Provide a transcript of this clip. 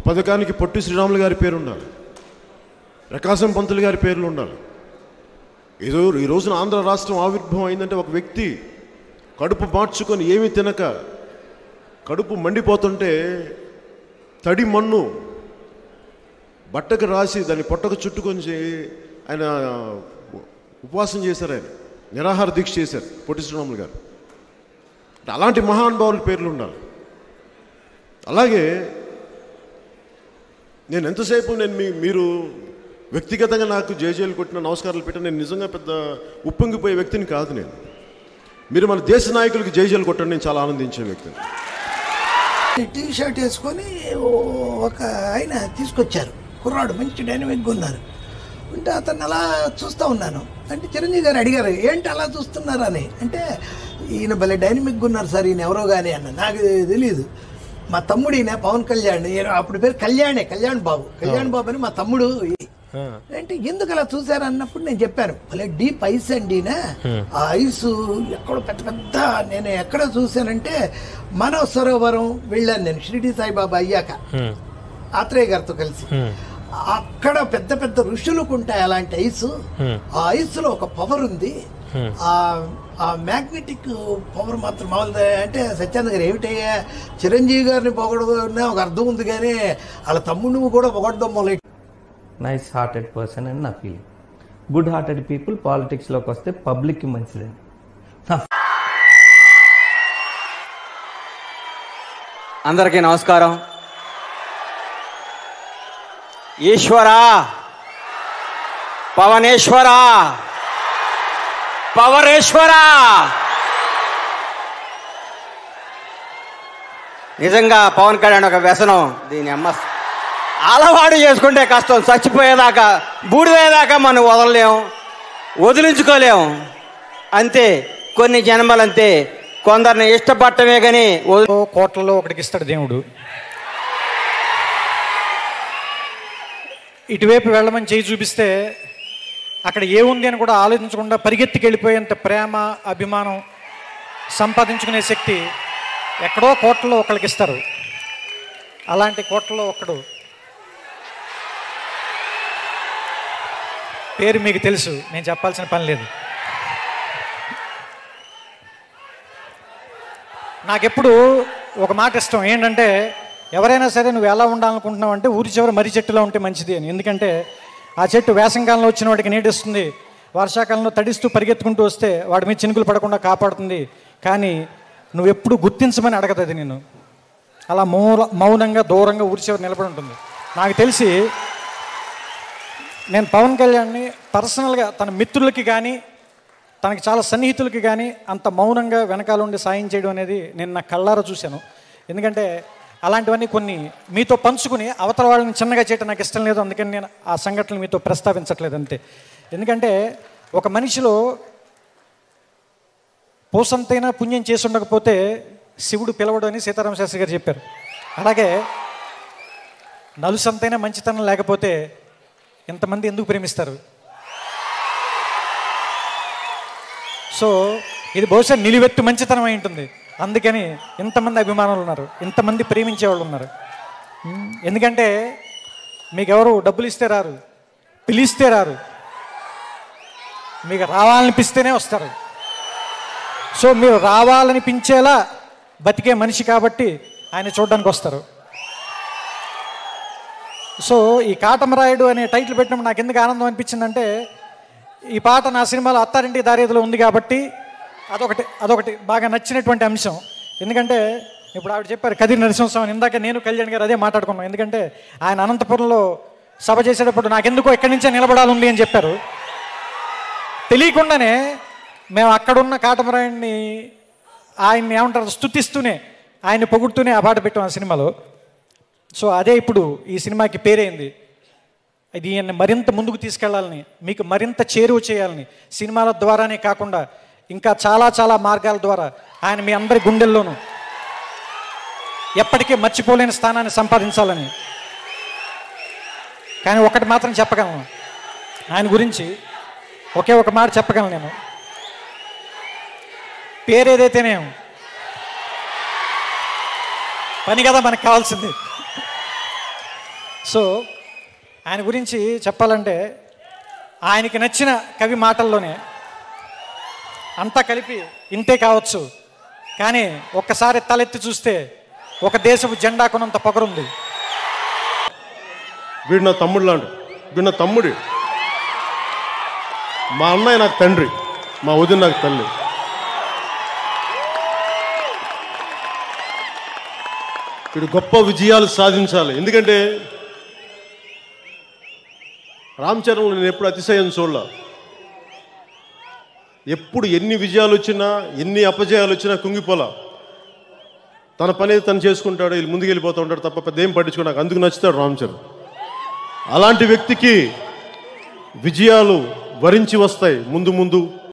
పథకానికి పొట్టి శ్రీరాములు గారి పేరు ఉండాలి ప్రకాశం పంతులు గారి పేర్లు ఉండాలి ఏదో ఈ రోజున ఆంధ్ర రాష్ట్రం ఆవిర్భావం అయిందంటే ఒక వ్యక్తి కడుపు మార్చుకొని ఏమీ తినక కడుపు మండిపోతుంటే తడి మన్ను బట్టకు రాసి దాన్ని పొట్టకు చుట్టుకొని చే- ఆయన ఉపవాసం చేశారు ఆయన నిరాహార దీక్ష చేశారు పొట్టి శ్రీరాములు గారు అంటే అలాంటి మహానుభావుల పేర్లు ఉండాలి అలాగే నేను ఎంతసేపు నేను మీ మీరు వ్యక్తిగతంగా నాకు జేజేలు కొట్టిన నమస్కారాలు పెట్టిన నేను నిజంగా పెద్ద ఉప్పొంగిపోయే వ్యక్తిని కాదు నేను మీరు మన దేశ నాయకులకి జేజేలు కొట్టండి నేను చాలా ఆనందించే వ్యక్తిని టీ షర్ట్ వేసుకొని ఓ- ఒక ఆయన తీసుకొచ్చారు కుర్రాడు మంచి డైనమిక్గా ఉన్నారు అంటే అతను అలా చూస్తూ ఉన్నాను అంటే చిరంజీవి గారు అడిగారు ఏంటి అలా చూస్తున్నారు అని అంటే ఈయన భలే డైనమిక్గా ఉన్నారు సార్ ఈయన ఎవరో కానీ అన్న నాకు తెలియదు మా తమ్ముడు ఈయన పవన్ కళ్యాణ్ ఈయన అప్పుడు పేరు కళ్యాణే కళ్యాణ్ బాబు కళ్యాణ్ బాబు అని మా తమ్ముడు అంటే ఎందుకు అలా చూసారు అన్నప్పుడు నేను చెప్పాను భలే డీప్ ఐస్ అండి ఈయన. ఆ ఐస్ ఎక్కడో పెద్ద పెద్ద నేను ఎక్కడ చూశానంటే మానవ సరోవరం వెళ్ళాను నేను షిరిడి సాయిబాబా అయ్యాక ఆత్రేయ గారితో కలిసి అక్కడ పెద్ద పెద్ద ఋషులకు ఉంటాయి అలాంటి ఐస్ ఆ ఐస్ లో ఒక పవర్ ఉంది ఆ ఆ మ్యాగ్నెటిక్ పవర్ మాత్రం మామూలుగా అంటే సత్యానంద గారు ఏమిటయ్యా చిరంజీవి గారిని పొగడన్నా ఒక అర్థం ఉంది కానీ వాళ్ళ తమ్ముడు కూడా పొగడదాం మొదలెట్టి నైస్ హార్టెడ్ పర్సన్ అని నా ఫీలింగ్ గుడ్ హార్టెడ్ పీపుల్ పాలిటిక్స్లోకి వస్తే పబ్లిక్కి మంచిదండి నా అందరికీ నమస్కారం ఈశ్వరా పవనేశ్వరా పవరేశ్వరా నిజంగా పవన్ కళ్యాణ్ ఒక వ్యసనం దీని అమ్మ అలవాటు చేసుకుంటే కష్టం చచ్చిపోయేదాకా బూడిదేదాకా మనం వదలలేం వదిలించుకోలేం అంతే కొన్ని జన్మలంతే కొందరిని ఇష్టపడటమే కానీ వదిలి కోట్లలో ఒకటికి ఇస్తాడు దేవుడు ఇటువైపు వెళ్ళమని చేయి చూపిస్తే అక్కడ ఏముంది అని కూడా ఆలోచించకుండా పరిగెత్తికి వెళ్ళిపోయేంత ప్రేమ అభిమానం సంపాదించుకునే శక్తి ఎక్కడో కోట్లలో ఒకళ్ళకి ఇస్తారు అలాంటి కోట్లలో ఒకడు పేరు మీకు తెలుసు నేను చెప్పాల్సిన పని లేదు నాకెప్పుడు ఒక మాట ఇష్టం ఏంటంటే ఎవరైనా సరే నువ్వు ఎలా ఉండాలనుకుంటున్నావు అంటే ఊరి చివరి మర్రి చెట్టులో ఉంటే మంచిది అని ఎందుకంటే ఆ చెట్టు వేసంకాలంలో వచ్చిన వాడికి నీటిస్తుంది వర్షాకాలంలో తడిస్తూ పరిగెత్తుకుంటూ వస్తే వాడి మీద చినుకులు పడకుండా కాపాడుతుంది కానీ నువ్వు ఎప్పుడు గుర్తించమని అడగదు అది నేను అలా మౌన మౌనంగా దూరంగా ఊరి చివరి నిలబడి ఉంటుంది నాకు తెలిసి నేను పవన్ కళ్యాణ్ని పర్సనల్గా తన మిత్రులకి కానీ తనకి చాలా సన్నిహితులకి కానీ అంత మౌనంగా వెనకాల ఉండి సాయం చేయడం అనేది నేను నా కళ్ళారా చూశాను ఎందుకంటే అలాంటివన్నీ కొన్ని మీతో పంచుకుని అవతల వాళ్ళని చిన్నగా చేయటం నాకు ఇష్టం లేదు అందుకని నేను ఆ సంఘటనలు మీతో ప్రస్తావించట్లేదు అంతే ఎందుకంటే ఒక మనిషిలో పోసంతైనా పుణ్యం చేసి ఉండకపోతే శివుడు పిలవడు అని సీతారామ శాస్త్రి గారు చెప్పారు అలాగే నలుసంతైనా మంచితనం లేకపోతే ఇంతమంది ఎందుకు ప్రేమిస్తారు సో ఇది బహుశా నిలువెత్తు మంచితనం అయి ఉంటుంది అందుకని ఇంతమంది అభిమానులు ఉన్నారు ఇంతమంది ప్రేమించే వాళ్ళు ఉన్నారు ఉమ్, ఎందుకంటే మీకు ఎవరు డబ్బులు ఇస్తే రారు పిలిస్తే రారు మీకు రావాలనిపిస్తేనే వస్తారు సో మీరు రావాలనిపించేలా బతికే మనిషి కాబట్టి ఆయన చూడడానికి వస్తారు సో ఈ కాటమరాయుడు అనే టైటిల్ పెట్టినప్పుడు నాకు ఎందుకు ఆనందం అనిపించిందంటే ఈ పాట నా సినిమాలో అత్తారింటి దారేదిలో ఉంది కాబట్టి అదొకటి అదొకటి బాగా నచ్చినటువంటి అంశం ఎందుకంటే ఇప్పుడు ఆవిడ చెప్పారు కదిరి నరసింహస్వామి ఇందాక నేను కళ్యాణ్ గారు అదే మాట్లాడుకున్నాం ఎందుకంటే ఆయన అనంతపురంలో సభ చేసేటప్పుడు నాకెందుకో ఎక్కడి నుంచే నిలబడాలి ఉంది అని చెప్పారు తెలియకుండానే మేము అక్కడున్న కాటమరాయుడిని ఆయన్ని ఏమంటారు స్థుతిస్తూనే ఆయన్ని పొగుడుతూనే ఆ పాట పెట్టాం ఆ సినిమాలో సో అదే ఇప్పుడు ఈ సినిమాకి పేరైంది ఇది ఈయన్ని మరింత ముందుకు తీసుకెళ్లాలని మీకు మరింత చేరువ చేయాలని సినిమాల ద్వారానే కాకుండా ఇంకా చాలా చాలా మార్గాల ద్వారా ఆయన మీ అందరి గుండెల్లోనూ ఎప్పటికీ మర్చిపోలేని స్థానాన్ని సంపాదించాలని కానీ ఒకటి మాత్రం చెప్పగలను ఆయన గురించి ఒకే ఒక మాట చెప్పగలను నేను పేరు ఏదైతేనే పని కదా మనకు కావాల్సింది సో ఆయన గురించి చెప్పాలంటే ఆయనకి నచ్చిన కవి మాటల్లోనే అంతా కలిపి ఇంతే కావచ్చు కానీ ఒక్కసారి తలెత్తి చూస్తే ఒక దేశపు జెండా కొనంత పొగరుంది వీడు నా తమ్ముడు లాంటి వీడు నా తమ్ముడి మా అన్నయ్య నాకు తండ్రి మా వదిన నాకు తల్లి వీడు గొప్ప విజయాలు సాధించాలి ఎందుకంటే రామ్ చరణ్ నేను ఎప్పుడు అతిశయం చూడలా ఎప్పుడు ఎన్ని విజయాలు వచ్చినా ఎన్ని అపజయాలు వచ్చినా కుంగిపోలా తన పని తను చేసుకుంటాడు వీళ్ళు ముందుకు వెళ్ళిపోతూ ఉంటాడు తప్ప పెద్ద ఏం పట్టించుకో నాకు అందుకు నచ్చుతాడు రామ్ చరణ్ అలాంటి వ్యక్తికి విజయాలు వరించి వస్తాయి ముందు ముందు